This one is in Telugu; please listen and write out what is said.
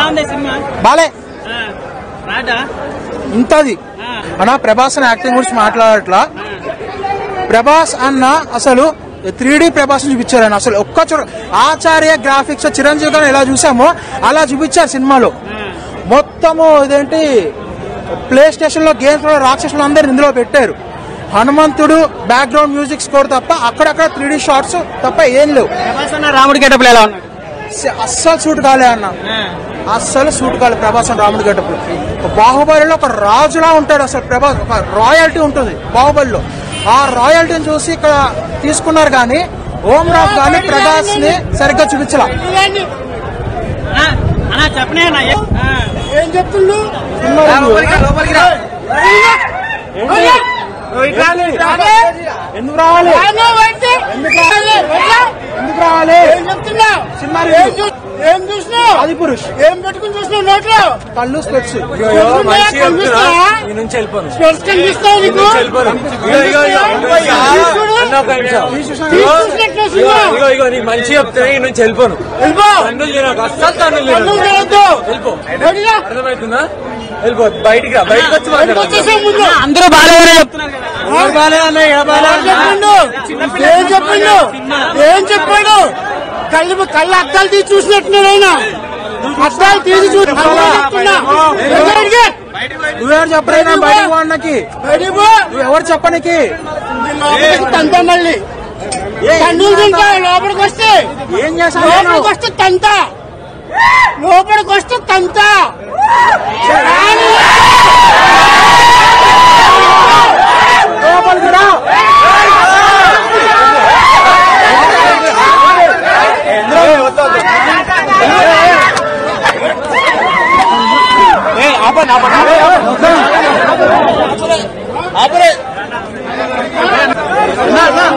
బాగుంది సినిమా బాలే ఆ, రాటా ఇంతది ఆ, అన్న ప్రభాస్ అన్న యాక్టింగ్ గురించి మాట్లాడట్లా ప్రభాస్ అన్న అసలు త్రీ డి ప్రభాస్ చూపించారు ఆయన అసలు ఒక్క చోట ఆచార్య గ్రాఫిక్స్ చిరంజీవి గారిని ఎలా చూసామో అలా చూపించారు సినిమాలో మొత్తము ఇదేంటి ప్లే స్టేషన్ లో గేమ్స్ లో రాక్షసులు అందరు ఇందులో పెట్టారు హనుమంతుడు బ్యాక్గ్రౌండ్ మ్యూజిక్ స్కోర్ తప్ప అక్కడక్కడ త్రీ డి షార్ట్స్ తప్ప ఏం లేవు ప్రభాస్ అన్న రాముడి గెటప్లు ఎలా ఉన్నాడు స- అస్సలు సూట్ కాలే అన్న ఆ, అస్సలు సూట్ కాలే ప్రభాస్ అని రాముడి గట్టప్పుడు బాహుబలిలో ఒక రాజులా ఉంటాడు అసలు ప్రభాస్ ఒక రాయల్టీ ఉంటుంది బాహుబలిలో ఆ రాయల్టీని చూసి ఇక్కడ తీసుకున్నారు కానీ ఓం రాఫ్ కానీ ప్రభాస్ ని సరిగ్గా చూపించాల అన్న, అన్న చెప్పనే అన్న ఏ- ఆ, ఏం చెప్తుండు ఎందుకు రావాలి ఎందుకు రావాలి ఏం చెప్తున్నా సినిమా ఏం review. చూ- ఏం చూసినావు ఆది పురుష్ ఏం పెట్టుకుని చూసినావు నోట్లో కళ్ళు స్పెట్స్ మంచిగా కనిపిస్తావా? స్పెట్స్ కనిపిస్తావు నీకు తీసుకొచ్చినట్టు సినిమా. ఇగో ఇగో నీకు మంచి చెప్తే ఈ నుంచి వెళ్ళిపోను వెళ్ళిపో. తన్నులు తినకు అస్సలు తన్నులు కన్నులు తినకు చేయొద్దు. వెళ్ళిపో బయటికి రా. అర్థమవుతుందా వెళ్ళిపో బయటికి రా బయటకు వచ్చి బయటికి మాట్లాడు వచ్చేసావు ముందు అందరూ బాగాలేదని చెప్తున్నారు కదా ఏం చెప్పిండు ఏం చెప్పిండు ఏం చెప్పాడు కళ్ళు కళ్ళు అద్దాలు తీసి చూసినట్టున్నాడు ఆయన అద్దాలు తీసి చూసి నువ్వెవరు చెప్పరైనా బయటకు వాడినకి నువ్వెవరు చెప్పనికి తంత మళ్ళీ కన్నులు తింటా లోపలికి వస్తే ఏం చేశాను లోపలికి వస్తే తంత లోపలికి వస్తే తంత లోపలికి రా ఆపండి ఆపండి